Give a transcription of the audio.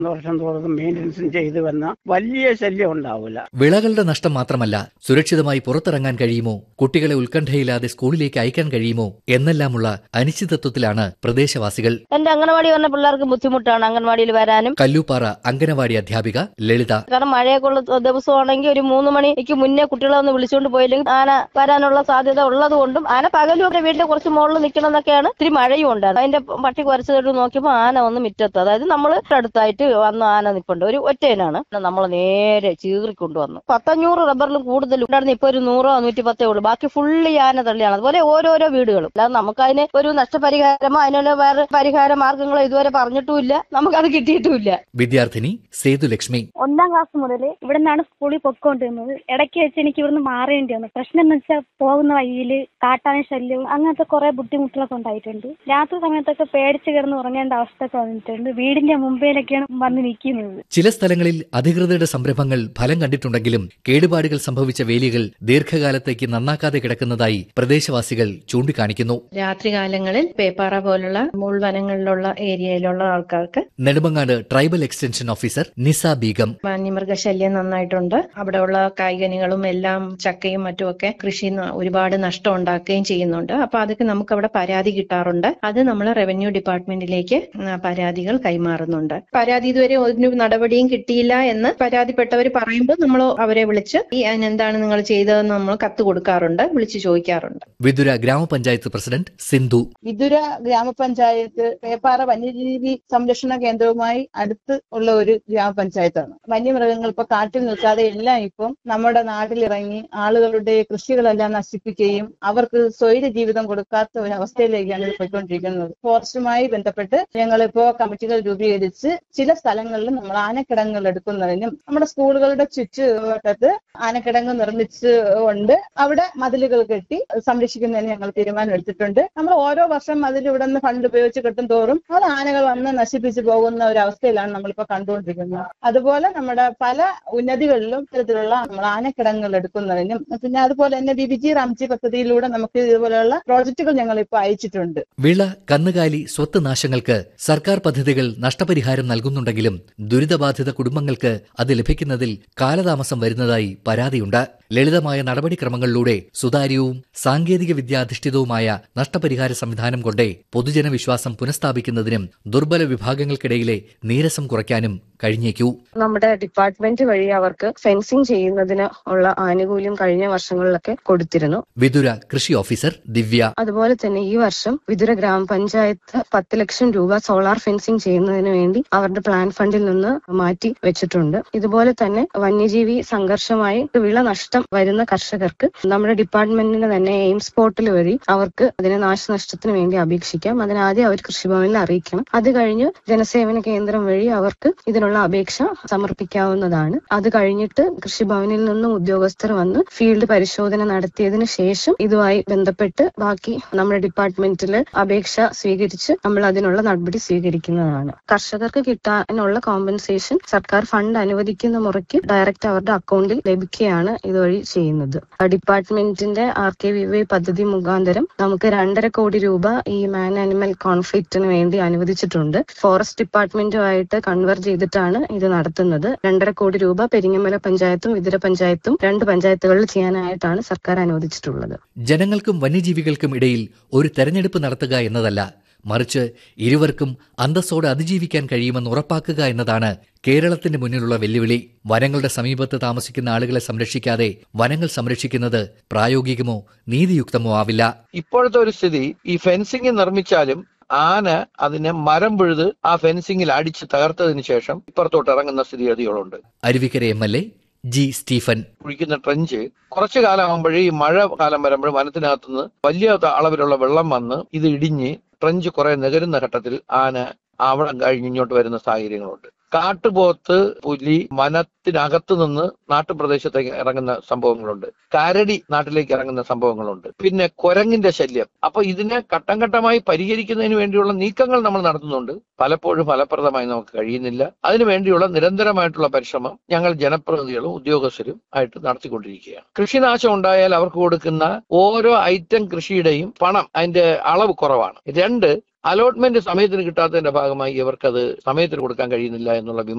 വർഷം തോറും മെയിൻ്റനൻസും ചെയ്തു വന്ന വലിയ ശല്യം ഉണ്ടാവില്ല വിളകളുടെ നഷ്ടം മാത്രമല്ല സുരക്ഷിതമായി പുറത്തിറങ്ങാൻ കഴിയുമോ കുട്ടികളെ ഉത്കണ്ഠയില്ലാതെ സ്കൂളിലേക്ക് അയക്കാൻ കഴിയുമോ എന്നെല്ലാമുള്ള അനിശ്ചിതത്വത്തിലാണ് പ്രദേശവാസികൾ എന്റെ അംഗനവാടി വന്ന പിള്ളേർക്ക് ബുദ്ധിമുട്ടാണ് അംഗൻവാടിയിൽ വരാനും കല്ലൂപ്പാറ അങ്കനവാടി അധ്യാപിക ലളിത കാരണം മഴയൊക്കെ ഉള്ള ദിവസമാണെങ്കിൽ ഒരു മൂന്ന് മണിക്ക് മുന്നേ കുട്ടികളെ ഒന്ന് വിളിച്ചുകൊണ്ട് പോയില്ലെങ്കിൽ ആന വരാനുള്ള സാധ്യത ഉള്ളത് കൊണ്ടും ആന പകലും ഒക്കെ വീട്ടിൽ കുറച്ച് മുകളിൽ നിൽക്കണം എന്നൊക്കെയാണ് ഇത്തിരി മഴയും ഉണ്ടായിരുന്നു അതിന്റെ പട്ടി കുറച്ചതായിട്ട് നോക്കിയപ്പോൾ ആന വന്ന് മുറ്റത്ത് അതായത് നമ്മൾ അടുത്തായിട്ട് വന്ന ആന നിൽപ്പുണ്ട് ഒരു ഒറ്റയനാണ് നമ്മൾ നേരെ ചീറിക്കൊണ്ടുവന്നു പത്തഞ്ഞൂറ് റബ്ബറിലും കൂടുതൽ ഉണ്ടായിരുന്നു ഇപ്പൊ ഒരു നൂറോ നൂറ്റി പത്തേ ഉള്ളൂ ബാക്കി ഫുള്ള് ഈ ആന തള്ളിയാണ് അതുപോലെ ഓരോരോ വീടുകളും അല്ലാതെ നമുക്ക് അതിന് ഒരു നഷ്ടപരിഹാരമോ അതിനുള്ള വേറെ പരിഹാര മാർഗങ്ങളോ ഇതുവരെ പറഞ്ഞിട്ടുമില്ല നമുക്കത് കിട്ടിയിട്ടുമില്ല വിദ്യാർത്ഥിനി സേതുലക്ഷ്മി ഒന്നാം ക്ലാസ് മുതൽ ഇവിടെ നിന്നാണ് സ്കൂളിൽ പൊയ്ക്കൊണ്ടിരുന്നത് ഇടയ്ക്ക് വെച്ച് എനിക്ക് ഇവിടുന്ന് മാറേണ്ടി വന്നു പ്രശ്നം എന്ന് വെച്ചാൽ പോകുന്ന വഴിയിൽ കാട്ടാന ശല്യവും അങ്ങനത്തെ കുറെ ബുദ്ധിമുട്ടുകളൊക്കെ ഉണ്ടായിട്ടുണ്ട് രാത്രി സമയത്തൊക്കെ പേടിച്ച് കിടന്ന് ഉറങ്ങേണ്ട അവസ്ഥ ഒക്കെ വന്നിട്ടുണ്ട് വീടിന്റെ മുമ്പിലൊക്കെയാണ് വന്ന് നിൽക്കുന്നത് ചില സ്ഥലങ്ങളിൽ അധികൃതരുടെ സംരംഭങ്ങൾ ഫലം കണ്ടിട്ടുണ്ടെങ്കിലും കേടുപാടുകൾ സംഭവിച്ച വേലികൾ ദീർഘകാലത്തേക്ക് നന്നാക്കാതെ കിടക്കുന്നതായി പ്രദേശവാസികൾ ചൂണ്ടിക്കാണിക്കുന്നു രാത്രികാലങ്ങളിൽ പേപ്പാറ പോലുള്ള മുൾവനങ്ങളിലുള്ള ഏരിയയിലുള്ള ആൾക്കാർക്ക് Nedumangad tribal extension officer Nisa Beegum വന്യമൃഗശല്യം നന്നായിട്ടുണ്ട് അവിടെയുള്ള കായ്കനികളും എല്ലാം ചക്കയും മറ്റുമൊക്കെ കൃഷി ന- ഒരുപാട് നഷ്ടം ഉണ്ടാക്കുകയും ചെയ്യുന്നുണ്ട് അപ്പൊ അതൊക്കെ നമുക്ക് അവിടെ പരാതി കിട്ടാറുണ്ട് അത് നമ്മൾ റവന്യൂ ഡിപ്പാർട്ട്മെന്റിലേക്ക് ഉം, പരാതികൾ കൈമാറുന്നുണ്ട് പരാതി ഇതുവരെ ഒരു നടപടിയും കിട്ടിയില്ല എന്ന് പരാതിപ്പെട്ടവർ പറയുമ്പോൾ നമ്മൾ അവരെ വിളിച്ച് ഈ അതിനെന്താണ് നിങ്ങൾ ചെയ്തതെന്ന് നമ്മൾ കത്ത് കൊടുക്കാറുണ്ട് വിളിച്ച് ചോദിക്കാറുണ്ട് വിതുര ഗ്രാമപഞ്ചായത്ത് പ്രസിഡന്റ് സിന്ധു വിതുര ഗ്രാമപഞ്ചായത്ത് പേപ്പാറ വന്യജീവി സംരക്ഷണ കേന്ദ്രവുമായി അടുത്ത് ഉള്ള ഒരു ഗ്രാമപഞ്ചായത്താണ് വന്യമൃഗങ്ങൾ ഇപ്പൊ കാട്ടിൽ നിൽക്കാതെ എല്ലാം ഇപ്പം നമ്മുടെ നാട്ടിലിറങ്ങി ആളുകളുടെ കൃഷികളെല്ലാം നശിപ്പിക്കുകയും അവർക്ക് സ്വൈര ജീവിതം കൊടുക്കാത്ത ഒരു അവസ്ഥയിലേക്കാണ് ഇത് പോയിക്കൊണ്ടിരിക്കുന്നത് ഫോറസ്റ്റുമായി ബന്ധപ്പെട്ട് ഞങ്ങളിപ്പോ കമ്മിറ്റികൾ രൂപീകരിച്ച് ചില സ്ഥലങ്ങളിൽ നമ്മൾ ആനക്കിടങ്ങൾ എടുക്കുന്നതിനും നമ്മുടെ സ്കൂളുകളുടെ ചുറ്റുവട്ടത്ത് ആനക്കിടങ്ങ് നിർമ്മിച്ച് കൊണ്ട് അവിടെ മതിലുകൾ കെട്ടി സംരക്ഷിക്കുന്നതിന് ഞങ്ങൾ തീരുമാനം എടുത്തിട്ടുണ്ട് നമ്മൾ ഓരോ വർഷം മതിൽ ഇവിടെ നിന്ന് ഫണ്ട് ഉപയോഗിച്ച് കെട്ടും തോറും അത് ആനകൾ വന്ന് നശിപ്പിച്ചു പോകുന്ന ഒരു അവസ്ഥയിലാണ് നമ്മളിപ്പോ കണ്ടുകൊണ്ടിരിക്കുന്നത് അതുപോലെ നമ്മുടെ പല ഉന്നതികളിലും ഇത്തരത്തിലുള്ള നമ്മൾ ആനക്കിടങ്ങൾ എടുക്കുന്നതിനും പിന്നെ അതുപോലെ തന്നെ ബിബിജി റാംജി പദ്ധതിയിലൂടെ നമുക്ക് ഇതുപോലെയുള്ള പ്രോജക്റ്റുകൾ ഞങ്ങൾ ഇപ്പോൾ അയച്ചിട്ടുണ്ട് വിള കന്നുകാലി സ്വത്ത് നാശങ്ങൾക്ക് സർക്കാർ പദ്ധതികൾ നഷ്ടപരിഹാരം നൽകുന്നുണ്ടെങ്കിലും ദുരിതബാധിത കുടുംബങ്ങൾക്ക് അത് ലഭിക്കുന്നതിൽ കാലതാമസം വരുന്നതായി പരാതിയുണ്ട് ലളിതമായ നടപടിക്രമങ്ങളിലൂടെ സുതാര്യവും സാങ്കേതിക വിദ്യാധിഷ്ഠിതവുമായ നഷ്ടപരിഹാര സംവിധാനം കൊണ്ടേ പൊതുജന വിശ്വാസം പുനഃസ്ഥാപിക്കുന്നതിനും ദുർബല വിഭാഗങ്ങൾക്കിടയിലെ നീരസം കുറയ്ക്കാനും കഴിഞ്ഞേക്കൂ നമ്മുടെ ഡിപ്പാർട്ട്മെന്റ് വഴി അവർക്ക് ഫെൻസിങ് ചെയ്യുന്നതിന് ഉള്ള ആനുകൂല്യം കഴിഞ്ഞ വർഷങ്ങളിലൊക്കെ കൊടുത്തിരുന്നു വിതുര കൃഷി ഓഫീസർ ദിവ്യ അതുപോലെ തന്നെ ഈ വർഷം വിതുര ഗ്രാമപഞ്ചായത്ത് പത്ത് ലക്ഷം രൂപ സോളാർ ഫെൻസിങ് ചെയ്യുന്നതിന് വേണ്ടി അവരുടെ പ്ലാൻ ഫണ്ടിൽ നിന്ന് മാറ്റി വെച്ചിട്ടുണ്ട് ഇതുപോലെ തന്നെ വന്യജീവി സംഘർഷമായി വിള നഷ്ടം വരുന്ന കർഷകർക്ക് നമ്മുടെ ഡിപ്പാർട്ട്മെന്റിന് തന്നെ എയിംസ് പോർട്ടൽ വഴി അവർക്ക് അതിന് നാശനഷ്ടത്തിന് വേണ്ടി അപേക്ഷിക്കാം അതിനാദ്യം അവർ കൃഷിഭവനിൽ അറിയിക്കണം അത് കഴിഞ്ഞ് ജനസേവന കേന്ദ്രം വഴി അവർക്ക് ഇതിനുള്ള അപേക്ഷ സമർപ്പിക്കാവുന്നതാണ് അത് കഴിഞ്ഞിട്ട് കൃഷിഭവനിൽ നിന്നും ഉദ്യോഗസ്ഥർ വന്ന് ഫീൽഡ് പരിശോധന നടത്തിയതിനു ശേഷം ഇതുമായി ബന്ധപ്പെട്ട് ബാക്കി നമ്മുടെ ഡിപ്പാർട്ട്മെന്റിൽ അപേക്ഷ സ്വീകരിച്ച് നമ്മൾ അതിനുള്ള നടപടി സ്വീകരിക്കുന്നതാണ് കർഷകർക്ക് കിട്ടാനുള്ള കോമ്പൻസേഷൻ സർക്കാർ ഫണ്ട് അനുവദിക്കുന്ന മുറയ്ക്ക് ഡയറക്റ്റ് അവരുടെ അക്കൗണ്ടിൽ ലഭിക്കുകയാണ് ഇതുവഴി ചെയ്യുന്നത് ഡിപ്പാർട്ട്മെന്റിന്റെ ആർ കെ വി വൈ പദ്ധതി മുഖാന്തരം നമുക്ക് രണ്ടര കോടി രൂപ ഈ മാൻ ആനിമൽ കോൺഫ്ലിക്റ്റിന് വേണ്ടി അനുവദിച്ചിട്ടുണ്ട് ഫോറസ്റ്റ് ഡിപ്പാർട്ട്മെന്റുമായിട്ട് കൺവർ ചെയ്തിട്ടാണ് ഇത് നടത്തുന്നത് രണ്ടര കോടി രൂപ പെരിങ്ങമല പഞ്ചായത്തും വിതുര പഞ്ചായത്തും രണ്ട് പഞ്ചായത്തുകളിൽ ചെയ്യാനായിട്ടാണ് സർക്കാർ അനുവദിച്ചിട്ടുള്ളത് ജനങ്ങൾക്കും വന്യജീവികൾക്കും ഇടയിൽ ഒരു തെരഞ്ഞെടുപ്പ് നടത്തുക എന്നതല്ല മറിച്ച് ഇരുവർക്കും അന്തസ്സോടെ അതിജീവിക്കാൻ കഴിയുമെന്ന് ഉറപ്പാക്കുക എന്നതാണ് കേരളത്തിന്റെ മുന്നിലുള്ള വെല്ലുവിളി വനങ്ങളുടെ സമീപത്ത് താമസിക്കുന്ന ആളുകളെ സംരക്ഷിക്കാതെ വനങ്ങൾ സംരക്ഷിക്കുന്നത് പ്രായോഗികമോ നീതിയുക്തമോ ആവില്ല ഇപ്പോഴത്തെ ഒരു സ്ഥിതി ഈ ഫെൻസിങ് നിർമ്മിച്ചാലും ആന അതിനെ മരം പിഴുത് ആ ഫെൻസിങ്ങിൽ അടിച്ച് തകർത്തതിന് ശേഷം ഇപ്പുറത്തോട്ട് ഇറങ്ങുന്ന സ്ഥിതിഗതികളുണ്ട് Aruvikkara M L A G Stephen കുഴിക്കുന്ന ട്രഞ്ച് കുറച്ചു കാലമാകുമ്പോഴേ ഈ മഴ കാലം വരുമ്പോൾ വനത്തിനകത്തുനിന്ന് വലിയ അളവിലുള്ള വെള്ളം വന്ന് ഇത് ഇടിഞ്ഞ് ട്രഞ്ച് കുറെ നികരുന്ന ഘട്ടത്തിൽ ആന അവിടെ കഴിഞ്ഞ് ഇങ്ങോട്ട് വരുന്ന സാഹചര്യങ്ങളുണ്ട് കാട്ടുപോത്ത് പുലി വനത്തിനകത്ത് നിന്ന് നാട്ടുപ്രദേശത്തേക്ക് ഇറങ്ങുന്ന സംഭവങ്ങളുണ്ട് കരടി നാട്ടിലേക്ക് ഇറങ്ങുന്ന സംഭവങ്ങളുണ്ട് പിന്നെ കുരങ്ങിന്റെ ശല്യം അപ്പൊ ഇതിനെ ഘട്ടം ഘട്ടമായി പരിഹരിക്കുന്നതിന് വേണ്ടിയുള്ള നീക്കങ്ങൾ നമ്മൾ നടത്തുന്നുണ്ട് പലപ്പോഴും ഫലപ്രദമായി നമുക്ക് കഴിയുന്നില്ല അതിനു വേണ്ടിയുള്ള നിരന്തരമായിട്ടുള്ള പരിശ്രമം ഞങ്ങൾ ജനപ്രതിനിധികളും ഉദ്യോഗസ്ഥരും ആയിട്ട് നടത്തിക്കൊണ്ടിരിക്കുകയാണ് കൃഷിനാശം ഉണ്ടായാൽ അവർക്ക് കൊടുക്കുന്ന ഓരോ ഐറ്റം കൃഷിയുടെയും പണം അതിന്റെ അളവ് കുറവാണ് രണ്ട് അലോട്ട്മെന്റ് സമയത്തിന് കിട്ടാത്തതിന്റെ ഭാഗമായി ഇവർക്കത് സമയത്തിന് കൊടുക്കാൻ കഴിയുന്നില്ല എന്നുള്ള